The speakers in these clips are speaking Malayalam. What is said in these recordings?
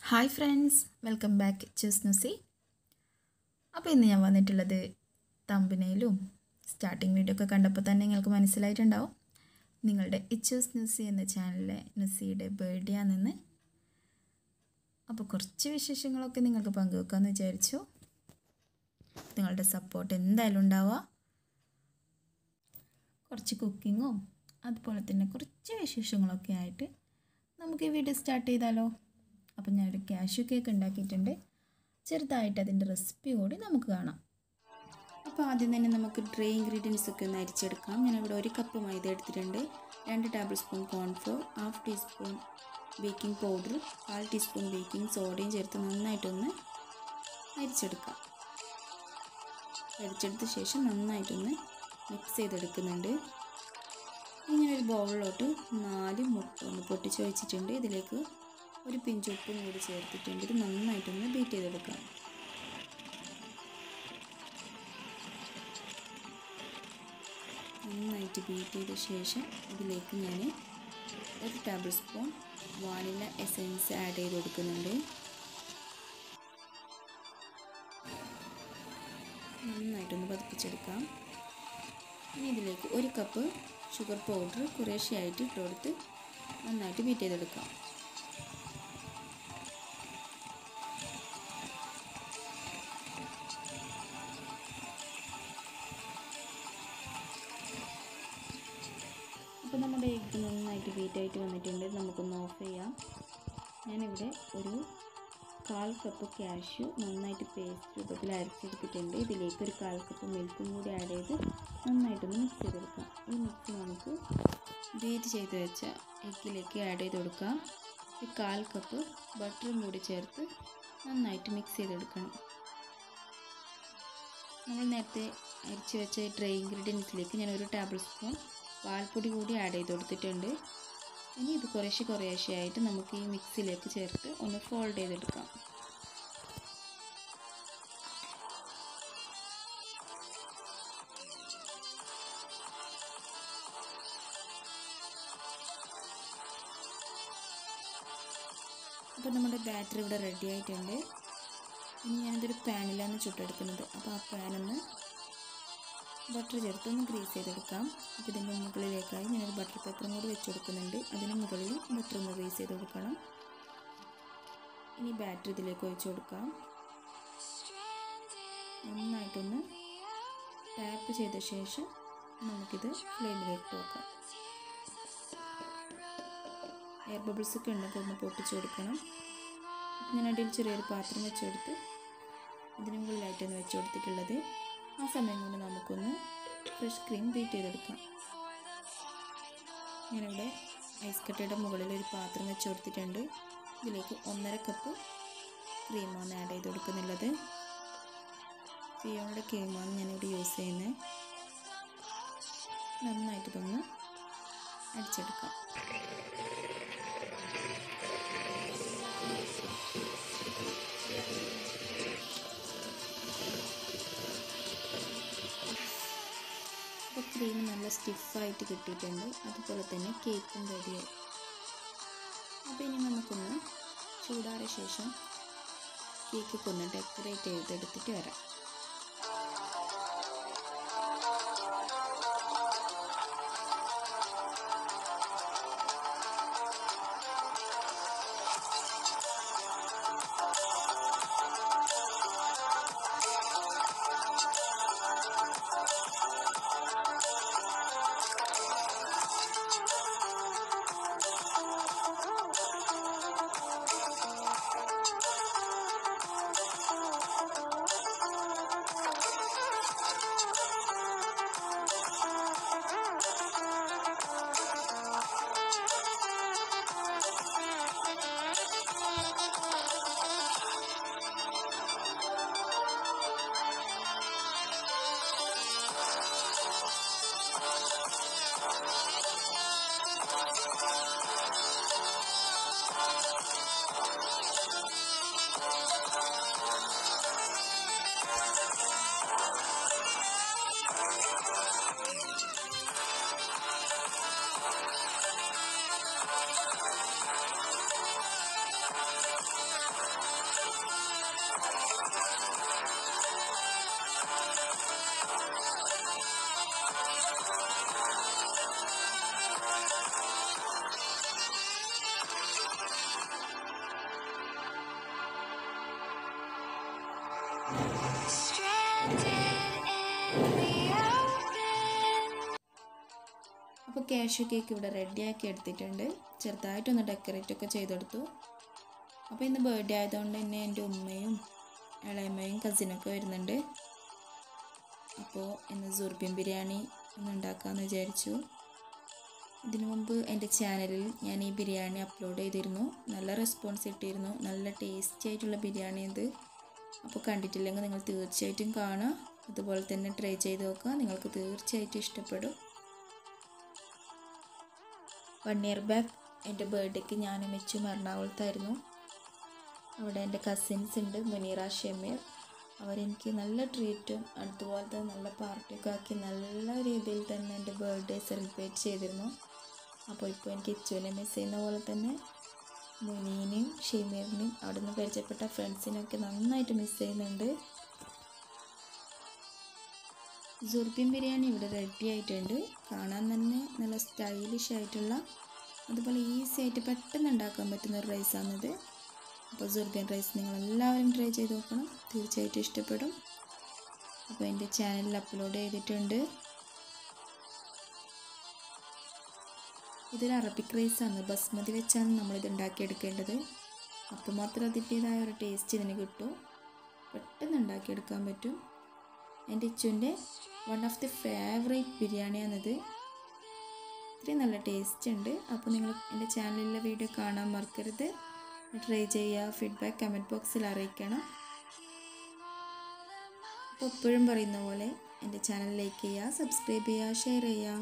ഹായ് ഫ്രണ്ട്സ് വെൽക്കം ബാക്ക് ചൂസ് ന്യൂസി അപ്പോൾ ഇന്ന് ഞാൻ വന്നിട്ടുള്ളത് തമ്പനയിലും സ്റ്റാർട്ടിങ് വീഡിയോ ഒക്കെ കണ്ടപ്പോൾ തന്നെ നിങ്ങൾക്ക് മനസ്സിലായിട്ടുണ്ടാവും നിങ്ങളുടെ ഇച്ചൂസ് ന്യൂസി എന്ന ചാനലിലെ നുസിയുടെ ബർത്ത്ഡേ ആണെന്ന് അപ്പോൾ കുറച്ച് വിശേഷങ്ങളൊക്കെ നിങ്ങൾക്ക് പങ്കുവെക്കാമെന്ന് വിചാരിച്ചു നിങ്ങളുടെ സപ്പോർട്ട് എന്തായാലും ഉണ്ടാവുക കുറച്ച് കുക്കിങ്ങും അതുപോലെ തന്നെ കുറച്ച് വിശേഷങ്ങളൊക്കെ ആയിട്ട് നമുക്ക് ഈ വീഡിയോ സ്റ്റാർട്ട് ചെയ്താലോ അപ്പം ഞാനൊരു കാഷ്യൂ കേക്ക് ഉണ്ടാക്കിയിട്ടുണ്ട് ചെറുതായിട്ട് അതിൻ്റെ റെസിപ്പി കൂടി നമുക്ക് കാണാം അപ്പോൾ ആദ്യം തന്നെ നമുക്ക് ഡ്രൈ ഇൻഗ്രീഡിയൻസ് ഒക്കെ ഒന്ന് അരിച്ചെടുക്കാം ഞാനിവിടെ ഒരു കപ്പ് മൈദ എടുത്തിട്ടുണ്ട് രണ്ട് tablespoon cornflour half teaspoon baking powder കാൽ ടീസ്പൂൺ ബേക്കിംഗ് സോഡയും ചേർത്ത് നന്നായിട്ടൊന്ന് അരിച്ചെടുക്കാം അരിച്ചെടുത്ത ശേഷം നന്നായിട്ടൊന്ന് മിക്സ് ചെയ്തെടുക്കുന്നുണ്ട് ഇങ്ങനെ ഒരു ബൗളിലോട്ട് നാല് മുട്ട ഒന്ന് പൊട്ടിച്ച് വെച്ചിട്ടുണ്ട് ഇതിലേക്ക് ഒരു പിഞ്ച് ഉപ്പും കൂടി ചേർത്തിട്ടുണ്ട് ഇത് നന്നായിട്ടൊന്ന് ബീറ്റ് ചെയ്തെടുക്കാം നന്നായിട്ട് ബീറ്റ് ചെയ്ത ശേഷം ഇതിലേക്ക് ഞാൻ ഒരു tablespoon vanilla essence add ചെയ്ത് കൊടുക്കുന്നുണ്ട് നന്നായിട്ടൊന്ന് പതിപ്പിച്ചെടുക്കാം ഇനി ഇതിലേക്ക് ഒരു കപ്പ് ഷുഗർ പൗഡർ കുറേശ്ശെയായിട്ട് ഇട്ട് കൊടുത്ത് നന്നായിട്ട് ബീറ്റ് ചെയ്തെടുക്കാം അപ്പോൾ നമ്മുടെ എഗ്ഗ് നന്നായിട്ട് ബീറ്റായിട്ട് വന്നിട്ടുണ്ട് നമുക്കൊന്ന് ഓഫ് ചെയ്യാം ഞാനിവിടെ ഒരു കാൽ കപ്പ് ക്യാഷ്യൂ നന്നായിട്ട് പേസ്റ്റ് രൂപത്തിൽ അരച്ചെടുത്തിട്ടുണ്ട് ഇതിലേക്ക് ഒരു കാൽ കപ്പ് മിൽക്കും കൂടി ആഡ് ചെയ്ത് നന്നായിട്ടൊന്ന് മിക്സ് ചെയ്തെടുക്കാം ഈ മിക്സ് നമുക്ക് ബീറ്റ് ചെയ്ത് വെച്ച എഗ്ഗിലേക്ക് ആഡ് ചെയ്ത് കൊടുക്കാം ഒരു കാൽ കപ്പ് ബട്ടറും കൂടി ചേർത്ത് നന്നായിട്ട് മിക്സ് ചെയ്തെടുക്കണം നമ്മൾ നേരത്തെ അരിച്ച് വെച്ച ഡ്രൈ ഇൻഗ്രീഡിയൻസിലേക്ക് ഞാൻ ഒരു ടേബിൾ സ്പൂൺ പാൽപ്പൊടി കൂടി ആഡ് ചെയ്ത് കൊടുത്തിട്ടുണ്ട് ഇനി ഇത് കുറേശ്ശെ കുറേശ്ശെയായിട്ട് നമുക്ക് ഈ മിക്സിയിലേക്ക് ചേർത്ത് ഒന്ന് ഫോൾഡ് ചെയ്തെടുക്കാം അപ്പോൾ നമ്മുടെ ബാറ്ററി ഇവിടെ റെഡി ആയിട്ടുണ്ട് ഇനി ഞാനിതൊരു പാനിലാണ് ചുട്ടെടുക്കുന്നത് അപ്പോൾ ആ പാനൊന്ന് ബട്ടർ ചേർത്ത് ഒന്ന് ഗ്രീസ് ചെയ്തെടുക്കാം അപ്പോൾ ഇതിൻ്റെ മുകളിലേക്കായി ഞാനൊരു ബട്ടർ പേപ്പറും കൂടി വെച്ച് കൊടുക്കുന്നുണ്ട് അതിന് മുകളിൽ ബട്ടർ ഒന്ന് ഗ്രീസ് ചെയ്ത് കൊടുക്കണം ഇനി ബാറ്റർ ഇതിലേക്ക് ഒഴിച്ച് കൊടുക്കാം നന്നായിട്ടൊന്ന് ടാപ്പ് ചെയ്ത ശേഷം നമുക്കിത് ഫ്ലെയിമിലേക്ക് വെക്കാം എയർ ബബിൾസ് ഒക്കെ ഉണ്ടെങ്കിൽ ഒന്ന് പൊട്ടിച്ച് കൊടുക്കണം ഞാൻ അടിയിൽ ചെറിയൊരു പാത്രം വെച്ചെടുത്ത് ഇതിന് മുകളിലായിട്ടാണ് വെച്ച് കൊടുത്തിട്ടുള്ളത് ആ സമയം കൊണ്ട് നമുക്കൊന്ന് ഫ്രഷ് ക്രീം ബീറ്റ് ചെയ്തെടുക്കാം ഞാനിവിടെ ഐസ് കട്ടയുടെ മുകളിൽ ഒരു പാത്രം വെച്ച് കൊടുത്തിട്ടുണ്ട് ഇതിലേക്ക് ഒന്നര കപ്പ് ക്രീമാണ് ആഡ് ചെയ്ത് കൊടുക്കുന്നുള്ളത് ഫിയോണയുടെ ക്രീമാണ് ഞാനിവിടെ യൂസ് ചെയ്യുന്നത് നന്നായിട്ട് ഇതൊന്ന് അടിച്ചെടുക്കാം അപ്പോൾ ക്രീം നല്ല സ്റ്റിഫായിട്ട് കിട്ടിയിട്ടുണ്ട് അതുപോലെ തന്നെ കേക്കും റെഡിയായി അപ്പോൾ ഇനി നമുക്കൊന്ന് ചൂടാറിയ ശേഷം കേക്കൊക്കെ ഒന്ന് ഡെക്കറേറ്റ് ചെയ്തെടുത്തിട്ട് വരാം അപ്പോൾ കാഷ്യൂ കേക്ക് ഇവിടെ റെഡിയാക്കി എടുത്തിട്ടുണ്ട് ചെറുതായിട്ടൊന്ന് ഡെക്കറേറ്റ് ഒക്കെ ചെയ്തെടുത്തു അപ്പോൾ ഇന്ന് ബർത്ത്ഡേ ആയതുകൊണ്ട് തന്നെ എൻ്റെ ഉമ്മയും ഇളയമ്മയും കസിനൊക്കെ വരുന്നുണ്ട് അപ്പോൾ ഇന്ന് സുർബിൻ ബിരിയാണി ഒന്ന് ഉണ്ടാക്കാമെന്ന് വിചാരിച്ചു ഇതിനു മുമ്പ് എൻ്റെ ചാനലിൽ ഞാൻ ഈ ബിരിയാണി അപ്ലോഡ് ചെയ്തിരുന്നു നല്ല റെസ്പോൺസ് കിട്ടിയിരുന്നു നല്ല ടേസ്റ്റി ആയിട്ടുള്ള ബിരിയാണി ഇത് അപ്പോൾ കണ്ടിട്ടില്ലെങ്കിൽ നിങ്ങൾ തീർച്ചയായിട്ടും കാണുക അതുപോലെ തന്നെ ട്രൈ ചെയ്ത് നോക്കുക നിങ്ങൾക്ക് തീർച്ചയായിട്ടും ഇഷ്ടപ്പെടും വൺ ഇയർ ബാക്ക് എൻ്റെ ബർത്ത്ഡേക്ക് ഞാനും മെച്ചും എറണാകുളത്തായിരുന്നു അവിടെ എൻ്റെ കസിൻസ് ഉണ്ട് മുനീറ ഷെമീർ അവരെനിക്ക് നല്ല ട്രീറ്റും അതുപോലത്തെ നല്ല പാർട്ടിയൊക്കെ ആക്കി നല്ല രീതിയിൽ തന്നെ എൻ്റെ ബർത്ത്ഡേ സെലിബ്രേറ്റ് ചെയ്തിരുന്നു അപ്പോൾ ഇപ്പോൾ എനിക്ക് ഇച്ചുവിനെ മിസ് ചെയ്യുന്ന പോലെ തന്നെ മുനീനെയും ഷെമീറിനെയും അവിടെ നിന്ന് പരിചയപ്പെട്ട ഫ്രണ്ട്സിനെയൊക്കെ നന്നായിട്ട് മിസ് ചെയ്യുന്നുണ്ട് സുർബിൻ ബിരിയാണി ഇവിടെ റെഡി ആയിട്ടുണ്ട് കാണാൻ തന്നെ നല്ല സ്റ്റൈലിഷ് ആയിട്ടുള്ള അതുപോലെ ഈസി ആയിട്ട് പെട്ടെന്ന് ഉണ്ടാക്കാൻ പറ്റുന്ന ഒരു റൈസാണിത് അപ്പോൾ സുർബിൻ റൈസ് നിങ്ങൾ എല്ലാവരും ട്രൈ ചെയ്ത് നോക്കണം തീർച്ചയായിട്ടും ഇഷ്ടപ്പെടും അപ്പോൾ എൻ്റെ ചാനലിൽ അപ്ലോഡ് ചെയ്തിട്ടുണ്ട് ഇതൊരു അറബിക് റൈസാണ് ബസ്മതി വെച്ചാണ് നമ്മളിത് ഉണ്ടാക്കിയെടുക്കേണ്ടത് അപ്പോൾ മാത്രം അതിൻ്റേതായ ഒരു ടേസ്റ്റ് ഇതിന് കിട്ടും പെട്ടെന്ന് ഉണ്ടാക്കിയെടുക്കാൻ പറ്റും എൻ്റെ ഇച്ചുവിൻ്റെ വൺ ഓഫ് ദി ഫേവറേറ്റ് ബിരിയാണിയാണിത് ഇത്രയും നല്ല ടേസ്റ്റ് ഉണ്ട് അപ്പോൾ നിങ്ങൾ എൻ്റെ ചാനലിലെ വീഡിയോ കാണാൻ മറക്കരുത് ട്രൈ ചെയ്യുക ഫീഡ്ബാക്ക് കമൻറ്റ് ബോക്സിൽ അറിയിക്കണം അപ്പോൾ എപ്പോഴും പറയുന്ന പോലെ എൻ്റെ ചാനൽ ലൈക്ക് ചെയ്യുക സബ്സ്ക്രൈബ് ചെയ്യുക ഷെയർ ചെയ്യുക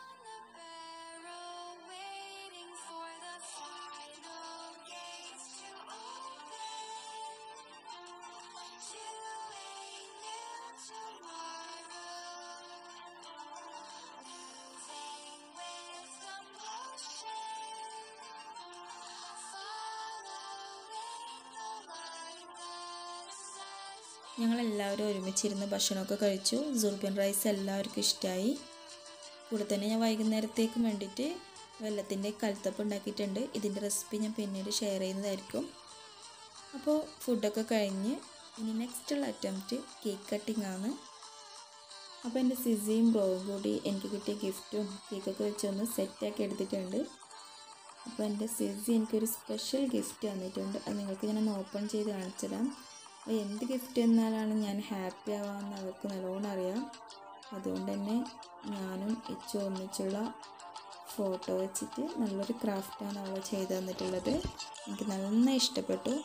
ഞങ്ങളെല്ലാവരും ഒരുമിച്ചിരുന്ന് ഭക്ഷണമൊക്കെ കഴിച്ചു സുർബിൻ റൈസ് എല്ലാവർക്കും ഇഷ്ടമായി കൂടെ തന്നെ ഞാൻ വൈകുന്നേരത്തേക്കും വേണ്ടിയിട്ട് വെള്ളത്തിൻ്റെ കൽത്തപ്പ് ഉണ്ടാക്കിയിട്ടുണ്ട് ഇതിൻ്റെ റെസിപ്പി ഞാൻ പിന്നീട് ഷെയർ ചെയ്യുന്നതായിരിക്കും അപ്പോൾ ഫുഡൊക്കെ കഴിഞ്ഞ് ഇനി നെക്സ്റ്റുള്ള അറ്റംപ്റ്റ് കേക്ക് കട്ടിംഗ് ആണ് അപ്പോൾ എൻ്റെ സിസിയും ബ്രോയും കൂടി എനിക്ക് കിട്ടിയ ഗിഫ്റ്റും കേക്കൊക്കെ വെച്ചൊന്ന് സെറ്റാക്കി എടുത്തിട്ടുണ്ട് അപ്പോൾ എൻ്റെ സിസി എനിക്കൊരു സ്പെഷ്യൽ ഗിഫ്റ്റ് തന്നിട്ടുണ്ട് അത് നിങ്ങൾക്ക് ഞാനൊന്ന് ഓപ്പൺ ചെയ്ത് കാണിച്ചു തരാം അപ്പോൾ എന്ത് ഗിഫ്റ്റ് എന്നാലാണ് ഞാൻ ഹാപ്പി ആവാമെന്ന് അവർക്ക് നല്ലോണം അറിയാം അതുകൊണ്ട് തന്നെ ഞാനും ഇച്ചു ഒന്നിച്ചുള്ള ഫോട്ടോ വെച്ചിട്ട് നല്ലൊരു ക്രാഫ്റ്റാണ് അവൾ ചെയ്തു തന്നിട്ടുള്ളത് എനിക്ക് നന്നായി ഇഷ്ടപ്പെട്ടു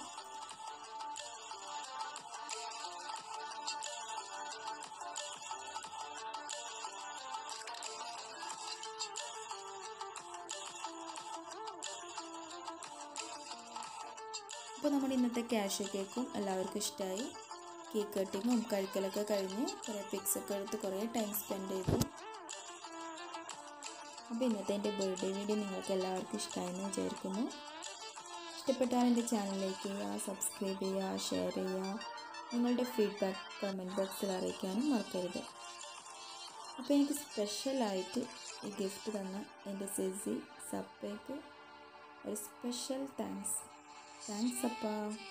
അപ്പോൾ നമ്മുടെ ഇന്നത്തെ ക്യാഷ് കേക്കും എല്ലാവർക്കും ഇഷ്ടമായി കേക്ക് കട്ടിങ്ങും കഴിക്കലൊക്കെ കഴിഞ്ഞ് കുറേ പിക്സ് ഒക്കെ എടുത്ത് കുറേ ടൈം സ്പെൻഡ് ചെയ്തു അപ്പോൾ ഇന്നത്തെ എൻ്റെ ബർത്ത്ഡേ വീഡിയോ നിങ്ങൾക്ക് എല്ലാവർക്കും ഇഷ്ടമായെന്ന് വിചാരിക്കുന്നു ഇഷ്ടപ്പെട്ടാൽ എൻ്റെ ചാനലിലേക്ക് ചെയ്യുക സബ്സ്ക്രൈബ് ചെയ്യുക ഷെയർ ചെയ്യുക നിങ്ങളുടെ ഫീഡ്ബാക്ക് കമൻറ്റ് ബോക്സിൽ അറിയിക്കാനും മറക്കരുത് അപ്പോൾ എനിക്ക് സ്പെഷ്യലായിട്ട് ഈ ഗിഫ്റ്റ് തന്ന എൻ്റെ സെസി സപ്പയ്ക്ക് ഒരു സ്പെഷ്യൽ താങ്ക്സ് താങ്ക്സ് അപ്പ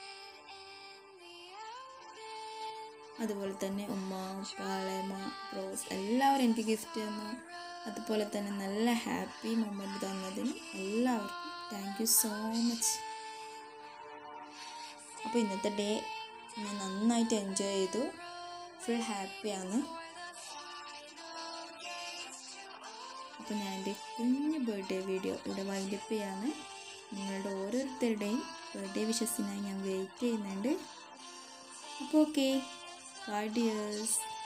അതുപോലെ തന്നെ ഉമ്മ പാളയമ്മ ബ്രോസ് എല്ലാവരും എനിക്ക് ഗിഫ്റ്റ് തന്നു അതുപോലെ തന്നെ നല്ല ഹാപ്പി മൊമെൻറ്റ് തന്നതിന് എല്ലാവർക്കും താങ്ക് യു സോ മച്ച് അപ്പോൾ ഇന്നത്തെ ഡേ ഞാൻ നന്നായിട്ട് എൻജോയ് ചെയ്തു ഫുൾ ഹാപ്പിയാണ് അപ്പോൾ ഞാൻ എൻ്റെ കുഞ്ഞ് ബർത്ത്ഡേ വീഡിയോ ഇവിടെ വൈൻഡപ്പ് ചെയ്യാണ് നിങ്ങളുടെ ഓരോരുത്തരുടെയും ബർത്ത്ഡേ വിഷസിനായി ഞാൻ വെയിറ്റ് ചെയ്യുന്നുണ്ട് അപ്പോൾ ഓക്കെ ബൈ ഡിയേഴ്സ്